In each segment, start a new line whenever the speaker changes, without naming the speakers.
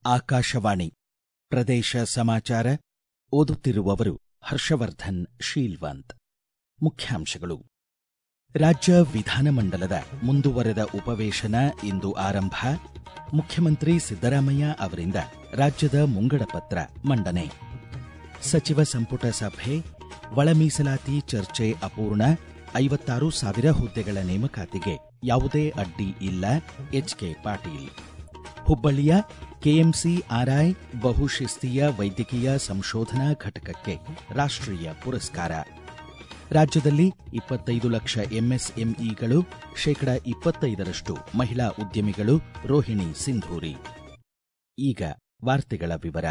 ಆಕಾಶವಾಣಿ ಪ್ರದೇಶ ಸಮಾಚಾರ ಓದುತ್ತಿರುವವರು ಹರ್ಷವರ್ಧನ್ ಶೀಲ್ವಂತ್ ಮುಖ್ಯಾಂಶಗಳು ರಾಜ್ಯ ವಿಧಾನಮಂಡಲದ ಮುಂದುವರೆದ ಉಪವೇಶನ ಇಂದು ಆರಂಭ ಮುಖ್ಯಮಂತ್ರಿ ಸಿದ್ದರಾಮಯ್ಯ ಅವರಿಂದ ರಾಜ್ಯದ ಮುಂಗಡ ಪತ್ರ ಮಂಡನೆ ಸಚಿವ ಸಂಪುಟ ಸಭೆ ಒಳ ಮೀಸಲಾತಿ ಚರ್ಚೆ ಅಪೂರ್ಣ ಐವತ್ತಾರು ಸಾವಿರ ಹುದ್ದೆಗಳ ನೇಮಕಾತಿಗೆ ಯಾವುದೇ ಅಡ್ಡಿ ಇಲ್ಲ ಎಚ್ಕೆ ಪಾಟೀಲ್ ಹುಬ್ಬಳ್ಳಿಯ ಕೆಎಂಸಿ ಆರ್ಐ ಬಹುಶಿಸ್ತೀಯ ವೈದ್ಯಕೀಯ ಸಂಶೋಧನಾ ಘಟಕಕ್ಕೆ ರಾಷ್ಟ್ರೀಯ ಪುರಸ್ಕಾರ ರಾಜ್ಯದಲ್ಲಿ ಇಪ್ಪತ್ತೈದು ಲಕ್ಷ ಎಂಎಸ್ಎಂಇಗಳು ಶೇಕಡ ಇಪ್ಪತ್ತೈದರಷ್ಟು ಮಹಿಳಾ ಉದ್ಯಮಿಗಳು ರೋಹಿಣಿ ಸಿಂಧೂರಿ ಈಗ ವಾರ್ತೆಗಳ ವಿವರ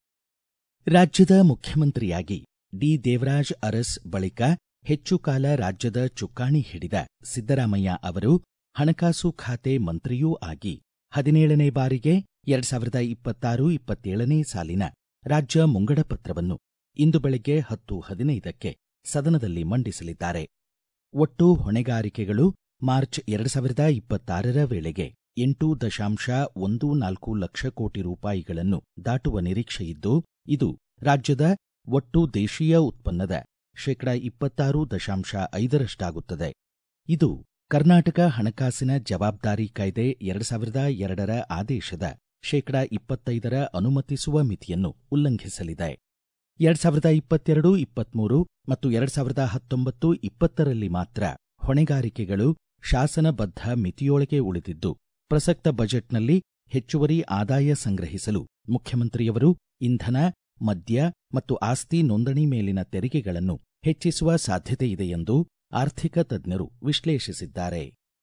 ರಾಜ್ಯದ ಮುಖ್ಯಮಂತ್ರಿಯಾಗಿ ಡಿ ದೇವರಾಜ್ ಅರಸ್ ಬಳಿಕ ಹೆಚ್ಚು ಕಾಲ ರಾಜ್ಯದ ಚುಕ್ಕಾಣಿ ಹಿಡಿದ ಸಿದ್ದರಾಮಯ್ಯ ಅವರು ಹಣಕಾಸು ಖಾತೆ ಮಂತ್ರಿಯೂ ಆಗಿ ಹದಿನೇಳನೇ ಬಾರಿಗೆ ಎರಡ್ ಸಾವಿರದ ಇಪ್ಪತ್ತಾರು ಇಪ್ಪತ್ತೇಳನೇ ಸಾಲಿನ ರಾಜ್ಯ ಮುಂಗಡ ಪತ್ರವನ್ನು ಇಂದು ಬೆಳಗ್ಗೆ ಹತ್ತು ಹದಿನೈದಕ್ಕೆ ಸದನದಲ್ಲಿ ಮಂಡಿಸಲಿದ್ದಾರೆ ಒಟ್ಟು ಹೊಣೆಗಾರಿಕೆಗಳು ಮಾರ್ಚ್ ಎರಡು ಸಾವಿರದ ಇಪ್ಪತ್ತಾರರ ವೇಳೆಗೆ ಎಂಟು ದಶಾಂಶ ಒಂದು ನಾಲ್ಕು ಲಕ್ಷ ಕೋಟಿ ರೂಪಾಯಿಗಳನ್ನು ದಾಟುವ ನಿರೀಕ್ಷೆಯಿದ್ದು ಇದು ರಾಜ್ಯದ ಒಟ್ಟು ದೇಶೀಯ ಉತ್ಪನ್ನದ ಶೇಕಡ ಇಪ್ಪತ್ತಾರು ದಶಾಂಶ ಐದರಷ್ಟಾಗುತ್ತದೆ ಇದು ಕರ್ನಾಟಕ ಹಣಕಾಸಿನ ಜವಾಬ್ದಾರಿ ಕಾಯ್ದೆ ಎರಡು ಸಾವಿರದ ಎರಡರ ಆದೇಶದ ಶೇಕಡ ಇಪ್ಪತ್ತೈದರ ಅನುಮತಿಸುವ ಮಿತಿಯನ್ನು ಉಲ್ಲಂಘಿಸಲಿದೆ ಎರಡ್ ಸಾವಿರದ ಇಪ್ಪತ್ತೆರಡು ಇಪ್ಪತ್ಮೂರು ಮತ್ತು ಎರಡ್ ಸಾವಿರದ ಹತ್ತೊಂಬತ್ತು ಇಪ್ಪತ್ತರಲ್ಲಿ ಮಾತ್ರ ಹೊಣೆಗಾರಿಕೆಗಳು ಶಾಸನಬದ್ಧ ಮಿತಿಯೊಳಗೆ ಉಳಿದಿದ್ದು ಪ್ರಸಕ್ತ ಬಜೆಟ್ನಲ್ಲಿ ಹೆಚ್ಚುವರಿ ಆದಾಯ ಸಂಗ್ರಹಿಸಲು ಮುಖ್ಯಮಂತ್ರಿಯವರು ಇಂಧನ ಮದ್ಯ ಮತ್ತು ಆಸ್ತಿ ನೋಂದಣಿ ಮೇಲಿನ ತೆರಿಗೆಗಳನ್ನು ಹೆಚ್ಚಿಸುವ ಸಾಧ್ಯತೆಯಿದೆ ಎಂದು ಆರ್ಥಿಕ ತಜ್ಞರು ವಿಶ್ಲೇಷಿಸಿದ್ದಾರೆ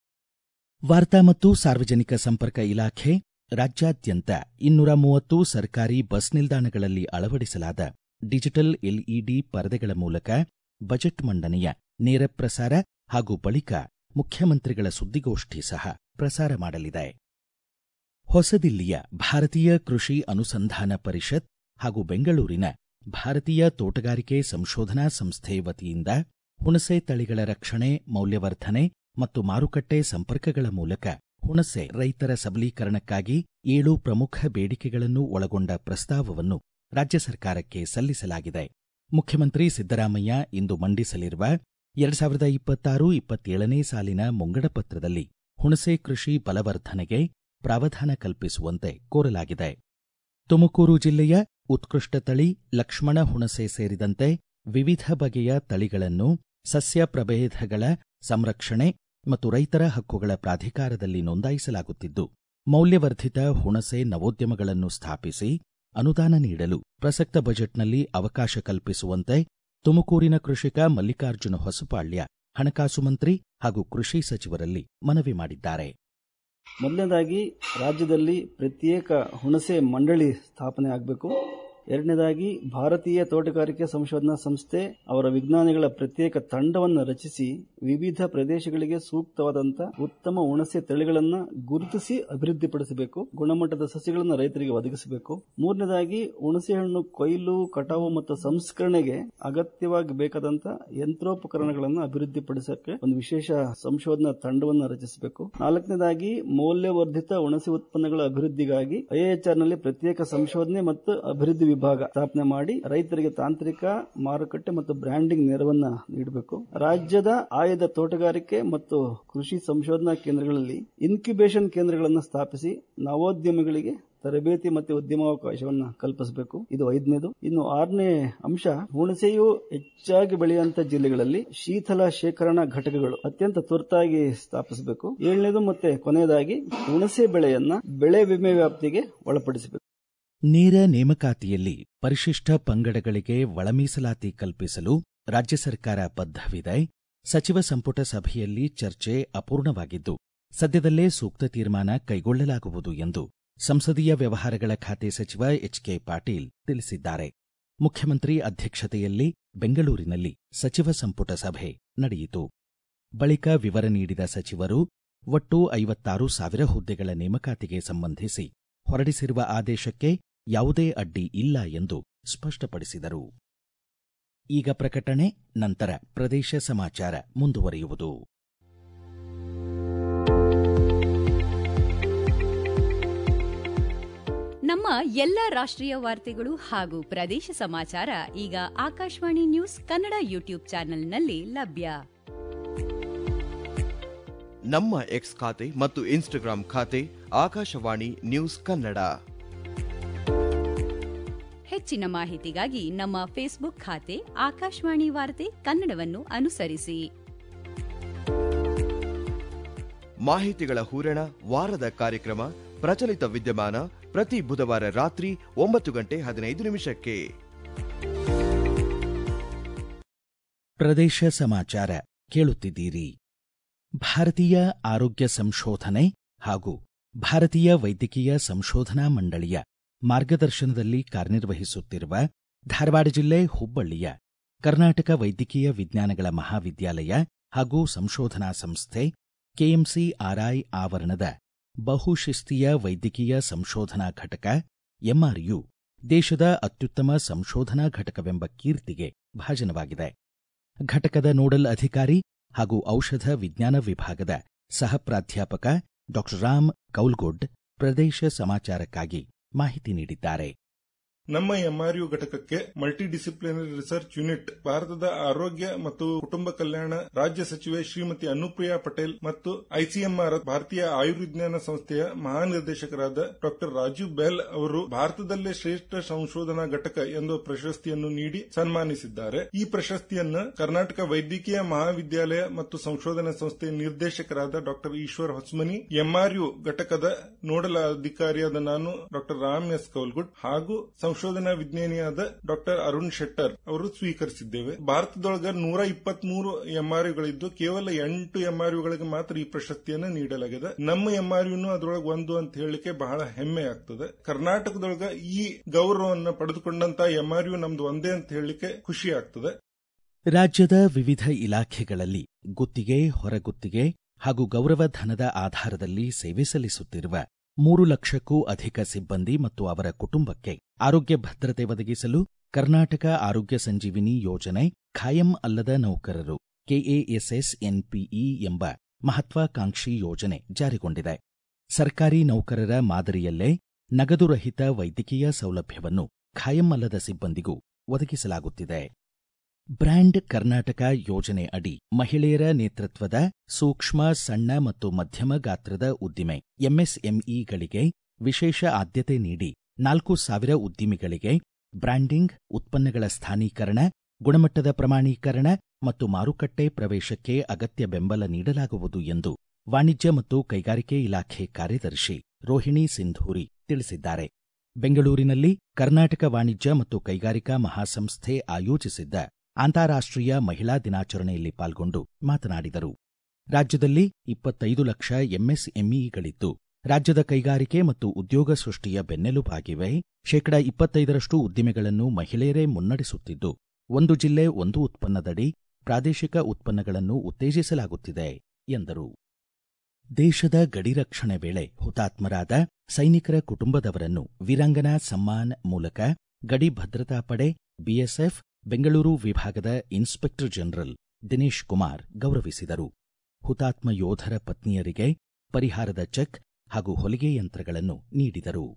ವಾರ್ತಾ ಮತ್ತು ಸಾರ್ವಜನಿಕ ಸಂಪರ್ಕ ಇಲಾಖೆ ರಾಜ್ಯಾದ್ಯಂತ ಇನ್ನೂರ ಮೂವತ್ತು ಸರ್ಕಾರಿ ಬಸ್ ನಿಲ್ದಾಣಗಳಲ್ಲಿ ಅಳವಡಿಸಲಾದ ಡಿಜಿಟಲ್ ಎಲ್ಇಡಿ ಪರದೆಗಳ ಮೂಲಕ ಬಜೆಟ್ ಮಂಡನೆಯ ನೇರ ಪ್ರಸಾರ ಹಾಗೂ ಬಳಿಕ ಮುಖ್ಯಮಂತ್ರಿಗಳ ಸುದ್ದಿಗೋಷ್ಠಿ ಸಹ ಪ್ರಸಾರ ಮಾಡಲಿದೆ ಹೊಸದಿಲ್ಲಿಯ ಭಾರತೀಯ ಕೃಷಿ ಅನುಸಂಧಾನ ಪರಿಷತ್ ಹಾಗೂ ಬೆಂಗಳೂರಿನ ಭಾರತೀಯ ತೋಟಗಾರಿಕೆ ಸಂಶೋಧನಾ ಸಂಸ್ಥೆ ವತಿಯಿಂದ ಹುಣಸೆ ತಳಿಗಳ ರಕ್ಷಣೆ ಮೌಲ್ಯವರ್ಧನೆ ಮತ್ತು ಮಾರುಕಟ್ಟೆ ಸಂಪರ್ಕಗಳ ಮೂಲಕ ಹುಣಸೆ ರೈತರ ಸಬಲೀಕರಣಕ್ಕಾಗಿ ಏಳು ಪ್ರಮುಖ ಬೇಡಿಕೆಗಳನ್ನು ಒಳಗೊಂಡ ಪ್ರಸ್ತಾವವನ್ನು ರಾಜ್ಯ ಸರ್ಕಾರಕ್ಕೆ ಸಲ್ಲಿಸಲಾಗಿದೆ ಮುಖ್ಯಮಂತ್ರಿ ಸಿದ್ದರಾಮಯ್ಯ ಇಂದು ಮಂಡಿಸಲಿರುವ ಎರಡ್ ಸಾವಿರದ ಇಪ್ಪತ್ತಾರು ಇಪ್ಪತ್ತೇಳನೇ ಸಾಲಿನ ಮುಂಗಡ ಪತ್ರದಲ್ಲಿ ಹುಣಸೆ ಕೃಷಿ ಬಲವರ್ಧನೆಗೆ ಪ್ರಾವಧಾನ ಕಲ್ಪಿಸುವಂತೆ ಕೋರಲಾಗಿದೆ ತುಮಕೂರು ಜಿಲ್ಲೆಯ ಉತ್ಕೃಷ್ಟ ತಳಿ ಲಕ್ಷ್ಮಣ ಹುಣಸೆ ಸೇರಿದಂತೆ ವಿವಿಧ ಬಗೆಯ ತಳಿಗಳನ್ನು ಸಸ್ಯ ಪ್ರಭೇದಗಳ ಸಂರಕ್ಷಣೆ ಮತ್ತು ರೈತರ ಹಕ್ಕುಗಳ ಪ್ರಾಧಿಕಾರದಲ್ಲಿ ನೋಂದಾಯಿಸಲಾಗುತ್ತಿದ್ದು ಮೌಲ್ಯವರ್ಧಿತ ಹುಣಸೆ ನವೋದ್ಯಮಗಳನ್ನು ಸ್ಥಾಪಿಸಿ ಅನುದಾನ ನೀಡಲು ಪ್ರಸಕ್ತ ಬಜೆಟ್ನಲ್ಲಿ ಅವಕಾಶ ಕಲ್ಪಿಸುವಂತೆ ತುಮಕೂರಿನ ಕೃಷಿಕ ಮಲ್ಲಿಕಾರ್ಜುನ ಹೊಸಪಾಳ್ಯ ಹಣಕಾಸು ಮಂತ್ರಿ ಹಾಗೂ ಕೃಷಿ ಸಚಿವರಲ್ಲಿ ಮನವಿ ಮಾಡಿದ್ದಾರೆ
ಮೊದಲನೇದಾಗಿ ರಾಜ್ಯದಲ್ಲಿ ಪ್ರತ್ಯೇಕ ಹುಣಸೆ ಮಂಡಳಿ ಸ್ಥಾಪನೆ ಆಗಬೇಕು ಎರಡನೇದಾಗಿ ಭಾರತೀಯ ತೋಟಗಾರಿಕೆ ಸಂಶೋಧನಾ ಸಂಸ್ಥೆ ಅವರ ವಿಜ್ಞಾನಿಗಳ ಪ್ರತ್ಯೇಕ ತಂಡವನ್ನು ರಚಿಸಿ ವಿವಿಧ ಪ್ರದೇಶಗಳಿಗೆ ಸೂಕ್ತವಾದಂತಹ ಉತ್ತಮ ಹುಣಸೆ ತಳಿಗಳನ್ನು ಗುರುತಿಸಿ ಅಭಿವೃದ್ಧಿಪಡಿಸಬೇಕು ಗುಣಮಟ್ಟದ ಸಸಿಗಳನ್ನು ರೈತರಿಗೆ ಒದಗಿಸಬೇಕು ಮೂರನೇದಾಗಿ ಹುಣಸೆ ಹಣ್ಣು ಕೊಯ್ಲು ಕಟಾವು ಮತ್ತು ಸಂಸ್ಕರಣೆಗೆ ಅಗತ್ಯವಾಗಿ ಬೇಕಾದಂತಹ ಯಂತ್ರೋಪಕರಣಗಳನ್ನು ಅಭಿವೃದ್ಧಿಪಡಿಸಕ್ಕೆ ಒಂದು ವಿಶೇಷ ಸಂಶೋಧನಾ ತಂಡವನ್ನು ರಚಿಸಬೇಕು ನಾಲ್ಕನೇದಾಗಿ ಮೌಲ್ಯವರ್ಧಿತ ಹುಣಸೆ ಉತ್ಪನ್ನಗಳ ಅಭಿವೃದ್ಧಿಗಾಗಿ ಐಎಚ್ಆರ್ ನಲ್ಲಿ ಪ್ರತ್ಯೇಕ ಸಂಶೋಧನೆ ಮತ್ತು ಅಭಿವೃದ್ಧಿ ವಿಭಾಗ ಸ್ಥಾಪನೆ ಮಾಡಿ ರೈತರಿಗೆ ತಾಂತ್ರಿಕ ಮಾರುಕಟ್ಟೆ ಮತ್ತು ಬ್ರ್ಯಾಂಡಿಂಗ್ ನೆರವನ್ನ ನೀಡಬೇಕು ರಾಜ್ಯದ ಆಯ್ದ ತೋಟಗಾರಿಕೆ ಮತ್ತು ಕೃಷಿ ಸಂಶೋಧನಾ ಕೇಂದ್ರಗಳಲ್ಲಿ ಇನ್ಕ್ಯುಬೇಷನ್ ಕೇಂದ್ರಗಳನ್ನು ಸ್ಥಾಪಿಸಿ ನವೋದ್ಯಮಿಗಳಿಗೆ ತರಬೇತಿ ಮತ್ತು ಉದ್ಯಮಾವಕಾಶವನ್ನು ಕಲ್ಪಿಸಬೇಕು ಇದು ಐದನೇದು ಇನ್ನು ಆರನೇ ಅಂಶ ಹುಣಸೆಯು ಹೆಚ್ಚಾಗಿ ಬೆಳೆಯುವಂತಹ ಜಿಲ್ಲೆಗಳಲ್ಲಿ ಶೀತಲ ಶೇಖರಣಾ ಘಟಕಗಳು ಅತ್ಯಂತ ತುರ್ತಾಗಿ ಸ್ಥಾಪಿಸಬೇಕು ಏಳನೇದು ಮತ್ತೆ ಕೊನೆಯದಾಗಿ ಹುಣಸೆ ಬೆಳೆಯನ್ನ ಬೆಳೆ ವಿಮೆ ವ್ಯಾಪ್ತಿಗೆ ಒಳಪಡಿಸಬೇಕು
ನೇರ ನೇಮಕಾತಿಯಲ್ಲಿ ಪರಿಶಿಷ್ಟ ಪಂಗಡಗಳಿಗೆ ಒಳ ಮೀಸಲಾತಿ ಕಲ್ಪಿಸಲು ರಾಜ್ಯ ಸರ್ಕಾರ ಬದ್ಧವಿದೆ ಸಚಿವ ಸಂಪುಟ ಸಭೆಯಲ್ಲಿ ಚರ್ಚೆ ಅಪೂರ್ಣವಾಗಿದ್ದು ಸದ್ಯದಲ್ಲೇ ಸೂಕ್ತ ತೀರ್ಮಾನ ಕೈಗೊಳ್ಳಲಾಗುವುದು ಎಂದು ಸಂಸದೀಯ ವ್ಯವಹಾರಗಳ ಖಾತೆ ಸಚಿವ ಎಚ್ಕೆ ಪಾಟೀಲ್ ತಿಳಿಸಿದ್ದಾರೆ ಮುಖ್ಯಮಂತ್ರಿ ಅಧ್ಯಕ್ಷತೆಯಲ್ಲಿ ಬೆಂಗಳೂರಿನಲ್ಲಿ ಸಚಿವ ಸಂಪುಟ ಸಭೆ ನಡೆಯಿತು ಬಳಿಕ ವಿವರ ನೀಡಿದ ಸಚಿವರು ಒಟ್ಟು ಐವತ್ತಾರು ಸಾವಿರ ಹುದ್ದೆಗಳ ನೇಮಕಾತಿಗೆ ಸಂಬಂಧಿಸಿ ಹೊರಡಿಸಿರುವ ಆದೇಶಕ್ಕೆ ಯಾವುದೇ ಅಡ್ಡಿ ಇಲ್ಲ ಎಂದು ಸ್ಪಷ್ಟಪಡಿಸಿದರು ಈಗ ಪ್ರಕಟಣೆ ನಂತರ ಪ್ರದೇಶ ಸಮಾಚಾರ ಮುಂದುವರಿಯುವುದು
ನಮ್ಮ ನಮ್ಮ ಎಲ್ಲ ರಾಷ್ಟ್ರೀಯ ವಾರ್ತೆಗಳು ಹಾಗೂ ಪ್ರದೇಶ ಸಮಾಚಾರ ಈಗ ಆಕಾಶವಾಣಿ ನ್ಯೂಸ್ ಕನ್ನಡ ಯೂಟ್ಯೂಬ್ ಚಾನೆಲ್ನಲ್ಲಿ ಲಭ್ಯ
ನಮ್ಮ ಎಕ್ಸ್ ಖಾತೆ ಮತ್ತು ಇನ್ಸ್ಟಾಗ್ರಾಂ ಖಾತೆ ಆಕಾಶವಾಣಿ ನ್ಯೂಸ್ ಕನ್ನಡ
ಹೆಚ್ಚಿನ ಮಾಹಿತಿಗಾಗಿ ನಮ್ಮ ಫೇಸ್ಬುಕ್ ಖಾತೆ ಆಕಾಶವಾಣಿ ವಾರ್ತೆ ಕನ್ನಡವನ್ನು ಅನುಸರಿಸಿ
ಮಾಹಿತಿಗಳ ಹೂರಣ ವಾರದ ಕಾರ್ಯಕ್ರಮ ಪ್ರಚಲಿತ ವಿದ್ಯಮಾನ ಪ್ರತಿ ಬುಧವಾರ ರಾತ್ರಿ ಒಂಬತ್ತು ಗಂಟೆ ಹದಿನೈದು ನಿಮಿಷಕ್ಕೆ
ಪ್ರದೇಶ ಸಮಾಚಾರ ಕೇಳುತ್ತಿದ್ದೀರಿ ಭಾರತೀಯ ಆರೋಗ್ಯ ಸಂಶೋಧನೆ ಹಾಗೂ ಭಾರತೀಯ ವೈದ್ಯಕೀಯ ಸಂಶೋಧನಾ ಮಂಡಳಿಯ ಮಾರ್ಗದರ್ಶನದಲ್ಲಿ ಕಾರ್ಯನಿರ್ವಹಿಸುತ್ತಿರುವ ಧಾರವಾಡ ಜಿಲ್ಲೆ ಹುಬ್ಬಳ್ಳಿಯ ಕರ್ನಾಟಕ ವೈದ್ಯಕೀಯ ವಿಜ್ಞಾನಗಳ ಮಹಾವಿದ್ಯಾಲಯ ಹಾಗೂ ಸಂಶೋಧನಾ ಸಂಸ್ಥೆ ಕೆಎಂಸಿ ಆರ್ಐ ಆವರಣದ ಬಹುಶಿಸ್ತೀಯ ವೈದ್ಯಕೀಯ ಸಂಶೋಧನಾ ಘಟಕ ಎಂಆರ್ಯು ದೇಶದ ಅತ್ಯುತ್ತಮ ಸಂಶೋಧನಾ ಘಟಕವೆಂಬ ಕೀರ್ತಿಗೆ ಭಾಜನವಾಗಿದೆ ಘಟಕದ ನೋಡಲ್ ಅಧಿಕಾರಿ ಹಾಗೂ ಔಷಧ ವಿಜ್ಞಾನ ವಿಭಾಗದ ಸಹ ಪ್ರಾಧ್ಯಾಪಕ ಡಾ ರಾಮ್ ಕೌಲ್ಗುಡ್ ಪ್ರದೇಶ ಸಮಾಚಾರಕ್ಕಾಗಿ ಮಾಹಿತಿ ನೀಡಿದ್ದಾರೆ
ನಮ್ಮ ಎಂಆರ್ಯು ಘಟಕಕ್ಕೆ ಮಲ್ಟಿ ಡಿಸಿಪ್ಲಿನರಿ ರಿಸರ್ಚ್ ಯೂನಿಟ್ ಭಾರತದ ಆರೋಗ್ಯ ಮತ್ತು ಕುಟುಂಬ ಕಲ್ಯಾಣ ರಾಜ್ಯ ಸಚಿವೆ ಶ್ರೀಮತಿ ಅನುಪ್ರಿಯಾ ಪಟೇಲ್ ಮತ್ತು ಐಸಿಎಂಆರ್ ಭಾರತೀಯ ಆಯುರ್ವಿಜ್ಞಾನ ಸಂಸ್ಥೆಯ ಮಹಾನಿರ್ದೇಶಕರಾದ ಡಾ ರಾಜೀವ್ ಬೆಲ್ ಅವರು ಭಾರತದಲ್ಲೇ ಶ್ರೇಷ್ಠ ಸಂಶೋಧನಾ ಘಟಕ ಎಂದು ಪ್ರಶಸ್ತಿಯನ್ನು ನೀಡಿ ಸನ್ಮಾನಿಸಿದ್ದಾರೆ ಈ ಪ್ರಶಸ್ತಿಯನ್ನು ಕರ್ನಾಟಕ ವೈದ್ಯಕೀಯ ಮಹಾವಿದ್ಯಾಲಯ ಮತ್ತು ಸಂಶೋಧನಾ ಸಂಸ್ಥೆ ನಿರ್ದೇಶಕರಾದ ಡಾ ಈಶ್ವರ್ ಹೊಸ್ಮನಿ ಎಂಆರ್ಯು ಘಟಕದ ನೋಡಲ್ ಅಧಿಕಾರಿಯಾದ ನಾನು ಡಾ ರಾಮ್ ಎಸ್ ಕೌಲ್ಗುಡ್ ಹಾಗೂ ಸಂಶೋಧನಾ ವಿಜ್ಞಾನಿಯಾದ ಡಾಕ್ಟರ್ ಅರುಣ್ ಶೆಟ್ಟರ್ ಅವರು ಸ್ವೀಕರಿಸಿದ್ದೇವೆ ಭಾರತದೊಳಗ ನೂರ ಇಪ್ಪತ್ಮೂರು ಎಂಆರ್ಯುಗಳಿದ್ದು ಕೇವಲ ಎಂಟು ಎಂಆರ್ಯುಗಳಿಗೆ ಮಾತ್ರ ಈ ಪ್ರಶಸ್ತಿಯನ್ನು ನೀಡಲಾಗಿದೆ ನಮ್ಮ ಎಂಆರ್ಯುನು ಅದರೊಳಗೆ ಒಂದು ಅಂತ ಹೇಳಲಿಕ್ಕೆ ಬಹಳ ಹೆಮ್ಮೆ ಆಗ್ತದೆ ಕರ್ನಾಟಕದೊಳಗ ಈ ಗೌರವವನ್ನು ಪಡೆದುಕೊಂಡಂತ ಎಂಆರ್ಯು ನಮ್ದು ಒಂದೇ ಅಂತ ಹೇಳಲಿಕ್ಕೆ ಖುಷಿ ಆಗ್ತದೆ
ರಾಜ್ಯದ ವಿವಿಧ ಇಲಾಖೆಗಳಲ್ಲಿ ಗುತ್ತಿಗೆ ಹೊರಗುತ್ತಿಗೆ ಹಾಗೂ ಗೌರವ ಧನದ ಆಧಾರದಲ್ಲಿ ಸೇವೆ ಸಲ್ಲಿಸುತ್ತಿರುವ ಮೂರು ಲಕ್ಷಕ್ಕೂ ಅಧಿಕ ಸಿಬ್ಬಂದಿ ಮತ್ತು ಅವರ ಕುಟುಂಬಕ್ಕೆ ಆರೋಗ್ಯ ಭದ್ರತೆ ಒದಗಿಸಲು ಕರ್ನಾಟಕ ಆರೋಗ್ಯ ಸಂಜೀವಿನಿ ಯೋಜನೆ ಖಾಯಂ ಅಲ್ಲದ ನೌಕರರು ಕೆಎಎಸ್ಎಸ್ ಎನ್ಪಿಇ ಎಂಬ ಮಹತ್ವಾಕಾಂಕ್ಷಿ ಯೋಜನೆ ಜಾರಿಗೊಂಡಿದೆ ಸರ್ಕಾರಿ ನೌಕರರ ಮಾದರಿಯಲ್ಲೇ ನಗದುರಹಿತ ವೈದ್ಯಕೀಯ ಸೌಲಭ್ಯವನ್ನು ಖಾಯಂ ಅಲ್ಲದ ಸಿಬ್ಬಂದಿಗೂ ಒದಗಿಸಲಾಗುತ್ತಿದೆ ಬ್ರ್ಯಾಂಡ್ ಕರ್ನಾಟಕ ಯೋಜನೆ ಅಡಿ ಮಹಿಳೆಯರ ನೇತೃತ್ವದ ಸೂಕ್ಷ್ಮ ಸಣ್ಣ ಮತ್ತು ಮಧ್ಯಮ ಗಾತ್ರದ ಉದ್ದಿಮೆ ಎಂಎಸ್ಎಂಇಗಳಿಗೆ ವಿಶೇಷ ಆದ್ಯತೆ ನೀಡಿ ನಾಲ್ಕು ಸಾವಿರ ಉದ್ದಿಮೆಗಳಿಗೆ ಬ್ರ್ಯಾಂಡಿಂಗ್ ಉತ್ಪನ್ನಗಳ ಸ್ಥಾನೀಕರಣ ಗುಣಮಟ್ಟದ ಪ್ರಮಾಣೀಕರಣ ಮತ್ತು ಮಾರುಕಟ್ಟೆ ಪ್ರವೇಶಕ್ಕೆ ಅಗತ್ಯ ಬೆಂಬಲ ನೀಡಲಾಗುವುದು ಎಂದು ವಾಣಿಜ್ಯ ಮತ್ತು ಕೈಗಾರಿಕೆ ಇಲಾಖೆ ಕಾರ್ಯದರ್ಶಿ ರೋಹಿಣಿ ಸಿಂಧೂರಿ ತಿಳಿಸಿದ್ದಾರೆ ಬೆಂಗಳೂರಿನಲ್ಲಿ ಕರ್ನಾಟಕ ವಾಣಿಜ್ಯ ಮತ್ತು ಕೈಗಾರಿಕಾ ಮಹಾಸಂಸ್ಥೆ ಆಯೋಜಿಸಿದ್ದ ಅಂತಾರಾಷ್ಟ್ರೀಯ ಮಹಿಳಾ ದಿನಾಚರಣೆಯಲ್ಲಿ ಪಾಲ್ಗೊಂಡು ಮಾತನಾಡಿದರು ರಾಜ್ಯದಲ್ಲಿ ಇಪ್ಪತ್ತೈದು ಲಕ್ಷ ಎಂಎಸ್ಎಂಇಗಳಿದ್ದು ರಾಜ್ಯದ ಕೈಗಾರಿಕೆ ಮತ್ತು ಉದ್ಯೋಗ ಸೃಷ್ಟಿಯ ಬೆನ್ನೆಲುಬಾಗಿವೆ ಶೇಕಡ ಇಪ್ಪತ್ತೈದರಷ್ಟು ಉದ್ದಿಮೆಗಳನ್ನು ಮಹಿಳೆಯರೇ ಮುನ್ನಡೆಸುತ್ತಿದ್ದು ಒಂದು ಜಿಲ್ಲೆ ಒಂದು ಉತ್ಪನ್ನದಡಿ ಪ್ರಾದೇಶಿಕ ಉತ್ಪನ್ನಗಳನ್ನು ಉತ್ತೇಜಿಸಲಾಗುತ್ತಿದೆ ಎಂದರು ದೇಶದ ಗಡಿ ರಕ್ಷಣೆ ವೇಳೆ ಹುತಾತ್ಮರಾದ ಸೈನಿಕರ ಕುಟುಂಬದವರನ್ನು ವೀರಾಂಗನಾ ಸಮ್ಮಾನ್ ಮೂಲಕ ಗಡಿ ಭದ್ರತಾ ಪಡೆ ಬಿಎಸ್ಎಫ್ ಬೆಂಗಳೂರು ವಿಭಾಗದ ಇನ್ಸ್ಪೆಕ್ಟರ್ ಜನರಲ್ ದಿನೇಶ್ ಕುಮಾರ್ ಗೌರವಿಸಿದರು ಹುತಾತ್ಮ ಯೋಧರ ಪತ್ನಿಯರಿಗೆ ಪರಿಹಾರದ ಚೆಕ್ ಹಾಗೂ ಹೊಲಿಗೆ ಯಂತ್ರಗಳನ್ನು ನೀಡಿದರು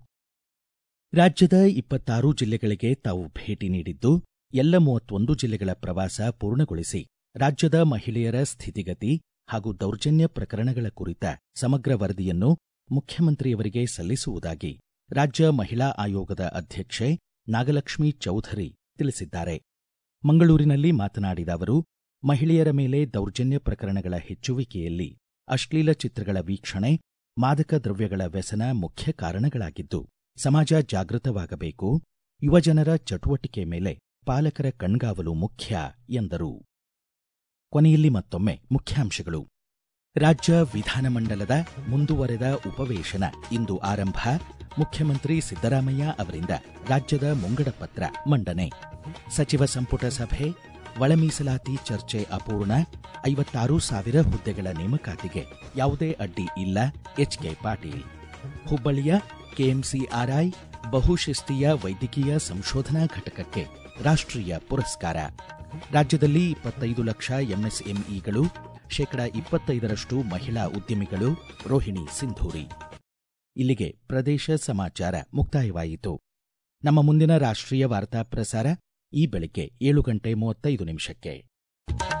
ರಾಜ್ಯದ ಇಪ್ಪತ್ತಾರು ಜಿಲ್ಲೆಗಳಿಗೆ ತಾವು ಭೇಟಿ ನೀಡಿದ್ದು ಎಲ್ಲ ಮೂವತ್ತೊಂದು ಜಿಲ್ಲೆಗಳ ಪ್ರವಾಸ ಪೂರ್ಣಗೊಳಿಸಿ ರಾಜ್ಯದ ಮಹಿಳೆಯರ ಸ್ಥಿತಿಗತಿ ಹಾಗೂ ದೌರ್ಜನ್ಯ ಪ್ರಕರಣಗಳ ಕುರಿತ ಸಮಗ್ರ ವರದಿಯನ್ನು ಮುಖ್ಯಮಂತ್ರಿಯವರಿಗೆ ಸಲ್ಲಿಸುವುದಾಗಿ ರಾಜ್ಯ ಮಹಿಳಾ ಆಯೋಗದ ಅಧ್ಯಕ್ಷೆ ನಾಗಲಕ್ಷ್ಮಿ ಚೌಧರಿ ತಿಳಿಸಿದ್ದಾರೆ ಮಂಗಳೂರಿನಲ್ಲಿ ಮಾತನಾಡಿದ ಅವರು ಮಹಿಳೆಯರ ಮೇಲೆ ದೌರ್ಜನ್ಯ ಪ್ರಕರಣಗಳ ಹೆಚ್ಚುವಿಕೆಯಲ್ಲಿ ಅಶ್ಲೀಲ ಚಿತ್ರಗಳ ವೀಕ್ಷಣೆ ಮಾದಕ ದ್ರವ್ಯಗಳ ವ್ಯಸನ ಮುಖ್ಯ ಕಾರಣಗಳಾಗಿದ್ದು ಸಮಾಜ ಜಾಗೃತವಾಗಬೇಕು ಯುವಜನರ ಚಟುವಟಿಕೆ ಮೇಲೆ ಪಾಲಕರ ಕಣ್ಗಾವಲು ಮುಖ್ಯ ಎಂದರು ಕೊನೆಯಲ್ಲಿ ಮತ್ತೊಮ್ಮೆ ಮುಖ್ಯಾಂಶಗಳು ರಾಜ್ಯ ವಿಧಾನಮಂಡಲದ ಮುಂದುವರೆದ ಉಪವೇಶನ ಇಂದು ಆರಂಭ ಮುಖ್ಯಮಂತ್ರಿ ಸಿದ್ದರಾಮಯ್ಯ ಅವರಿಂದ ರಾಜ್ಯದ ಮುಂಗಡ ಪತ್ರ ಮಂಡನೆ ಸಚಿವ ಸಂಪುಟ ಸಭೆ ಒಳ ಮೀಸಲಾತಿ ಚರ್ಚೆ ಅಪೂರ್ಣ ಐವತ್ತಾರು ಸಾವಿರ ಹುದ್ದೆಗಳ ನೇಮಕಾತಿಗೆ ಯಾವುದೇ ಅಡ್ಡಿ ಇಲ್ಲ ಎಚ್ಕೆ ಪಾಟೀಲ್ ಹುಬ್ಬಳ್ಳಿಯ ಕೆಎಂಸಿಆರ್ಐ ಬಹುಶಿಸ್ತೀಯ ವೈದ್ಯಕೀಯ ಸಂಶೋಧನಾ ಘಟಕಕ್ಕೆ ರಾಷ್ಟ್ರೀಯ ಪುರಸ್ಕಾರ ರಾಜ್ಯದಲ್ಲಿ ಇಪ್ಪತ್ತೈದು ಲಕ್ಷ ಎಂಎಸ್ಎಂಇಗಳು ಶೇಕಡ ಇಪ್ಪತ್ತೈದರಷ್ಟು ಮಹಿಳಾ ಉದ್ಯಮಿಗಳು ರೋಹಿಣಿ ಸಿಂಧೂರಿ ಇಲ್ಲಿಗೆ ಪ್ರದೇಶ ಸಮಾಚಾರ ಮುಕ್ತಾಯವಾಯಿತು ನಮ್ಮ ಮುಂದಿನ ರಾಷ್ಟ್ರೀಯ ವಾರ್ತಾ ಪ್ರಸಾರ ಈ ಬೆಳಿಗ್ಗೆ ಏಳು ಗಂಟೆ ಮೂವತ್ತೈದು ನಿಮಿಷಕ್ಕೆ